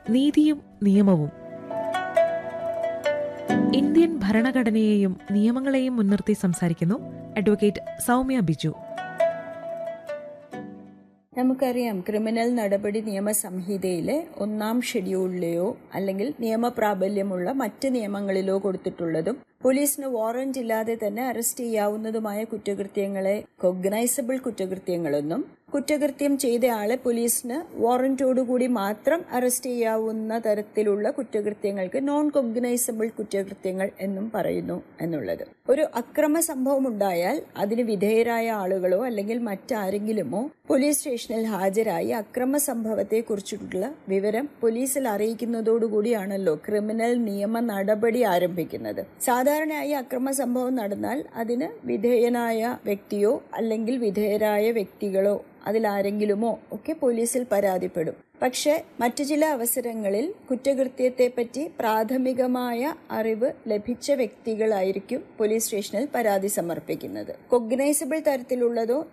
നീതിയും നിയമവും ഇന്ത്യൻ ഭരണഘടനയെയും നിയമങ്ങളെയും മുൻനിർത്തി സംസാരിക്കുന്നു അഡ്വക്കേറ്റ് സൗമ്യ ബിജു നമുക്കറിയാം ക്രിമിനൽ നടപടി നിയമസംഹിതയിലെ ഒന്നാം ഷെഡ്യൂളിലെയോ അല്ലെങ്കിൽ നിയമപ്രാബല്യമുള്ള മറ്റ് നിയമങ്ങളിലോ കൊടുത്തിട്ടുള്ളതും പോലീസിന് വാറന്റ് ഇല്ലാതെ തന്നെ അറസ്റ്റ് ചെയ്യാവുന്നതുമായ കുറ്റകൃത്യങ്ങളെ കൊഗ്നൈസബിൾ കുറ്റകൃത്യങ്ങളെന്നും കുറ്റകൃത്യം ചെയ്ത ആളെ പോലീസിന് വാറന്റോടുകൂടി മാത്രം അറസ്റ്റ് ചെയ്യാവുന്ന തരത്തിലുള്ള കുറ്റകൃത്യങ്ങൾക്ക് നോൺ കൊഗ്നൈസബിൾ കുറ്റകൃത്യങ്ങൾ എന്നും പറയുന്നു എന്നുള്ളത് ഒരു അക്രമ സംഭവം ഉണ്ടായാൽ അതിന് വിധേയരായ ആളുകളോ അല്ലെങ്കിൽ മറ്റാരെങ്കിലുമോ പോലീസ് സ്റ്റേഷനിൽ ഹാജരായി അക്രമ സംഭവത്തെ കുറിച്ചിട്ടുള്ള വിവരം പോലീസിൽ അറിയിക്കുന്നതോടുകൂടിയാണല്ലോ ക്രിമിനൽ നിയമ നടപടി ആരംഭിക്കുന്നത് സാധാരണയായി അക്രമ സംഭവം നടന്നാൽ അതിന് വിധേയനായ വ്യക്തിയോ അല്ലെങ്കിൽ വിധേയരായ വ്യക്തികളോ അതിലാരെങ്കിലുമോ ഒക്കെ പോലീസിൽ പരാതിപ്പെടും പക്ഷെ മറ്റു ചില അവസരങ്ങളിൽ കുറ്റകൃത്യത്തെപ്പറ്റി പ്രാഥമികമായ അറിവ് ലഭിച്ച വ്യക്തികളായിരിക്കും പോലീസ് സ്റ്റേഷനിൽ പരാതി സമർപ്പിക്കുന്നത് കൊഗ്നൈസബിൾ തരത്തിലുള്ളതോ